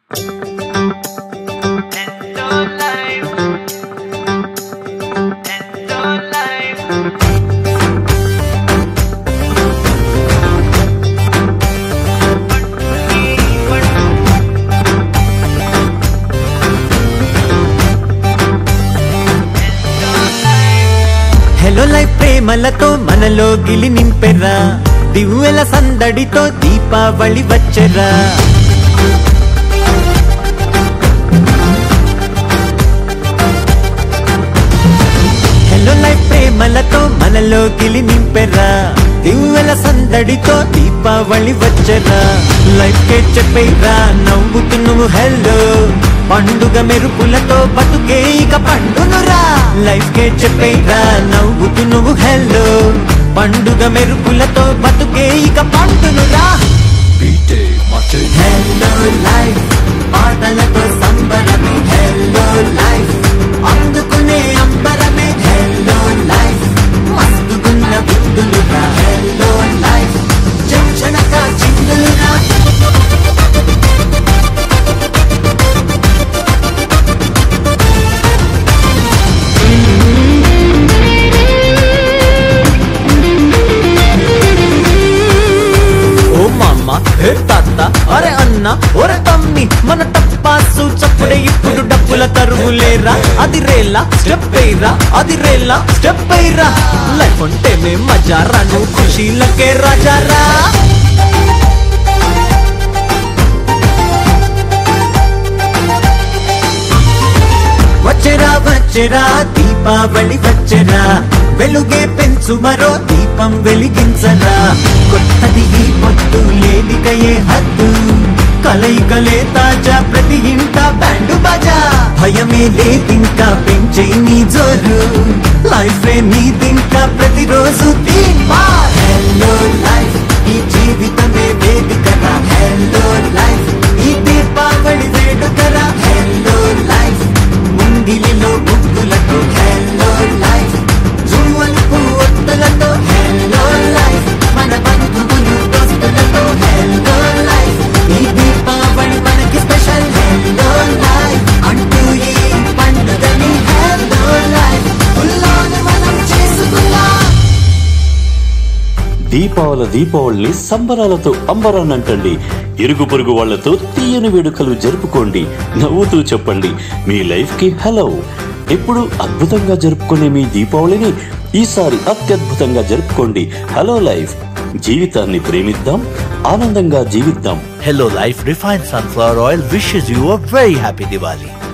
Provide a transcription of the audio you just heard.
Hello life ప్రేమలతో మనలో గిలి నింపెరా దివ్వెల సందడితో దీపావళి వచ్చెరా హలో లైఫ్ ప్రేమలతో మనలో గిలి నింపెరా దివ్వెల సందడితో దీపావళి వచ్చెరా లైఫ్ కే చెప్పేరా నవ్వుతూ నువ్వు హెల్లో పండుగ మెరుపులతో బతుకే ఇక పండునురా లైఫ్ కే చెప్పేరా నవ్వుతూ నువ్వు హెల్లో పండుగ మెరుపులతో బతుకే ఇక పండునురా హెల్లో లైఫ్ పాటలతో సంబరమే హెల్లో లైఫ్ అందుకునే అంబరమే హెల్లో లైఫ్ మస్తుగున్న బిందులుగా హెల్లో లైఫ్ జంక్షణక చిందులుగా ఓ మామ హే తాత అరే అన్న ఒరే తమ్మి మన టప్పాసు చప్పుడే ఇప్పుడు డబ్బుల తరువు లేరా అది రేలా స్టెప్ అయ్యరా అది రేలా స్టెప్ అయ్యరా లైఫ్ అంటే మే మజారా నువ్వు ఖుషీలకే రాజారా వచ్చెరా వచ్చెరా దీపావళి వచ్చెరా వెలుగే పెంచు మరో దీపం వెలిగించరా కొత్తది ఈ పొత్తు లేనికయే హద్దు కలయికలే తాజా ప్రతి ఇంట బ్యాండు బాజా భయమే లేదింకా పెంచే నీ జోరు లైఫ్ నీదింకా ప్రతిరోజు దీపా హెల్లో లైఫ్ ఈ జీవితమే వేదికరా హెల్లో లైఫ్ ఈ దీపావళి వేడుకరా హెల్లో లైఫ్ ముంగిలిలో ముగ్గులతో హెల్లో లైఫ్ జువ్వలు పువ్వొత్తులతో హెల్లో లైఫ్ మన బంధువులు దోస్తులతో హెల్లో లైఫ్ ఈ దీపావళి మనకి స్పెషల్ హెల్లో లైఫ్ అంటూ ఈ పండుగని హెల్లో లైఫ్ ఉల్లాను మనం చేసుకుందాం దీపావళి దీపావళిని సంబరాలతో అంబరాన్నంటండి ఇరుగు పొరుగు వాళ్లతో తీయని వేడుకలు జరుపుకోండి నవ్వుతూ చెప్పండి మీ లైఫ్ కి హలో ఎప్పుడు అద్భుతంగా జరుపుకునే మీ దీపావళిని ఈసారి అత్యద్భుతంగా జరుపుకోండి హలో లైఫ్ జీవితాన్ని ప్రేమిద్దాం ఆనందంగా జీవిద్దాం Hello Life Refined Sunflower Oil wishes you a very happy Diwali.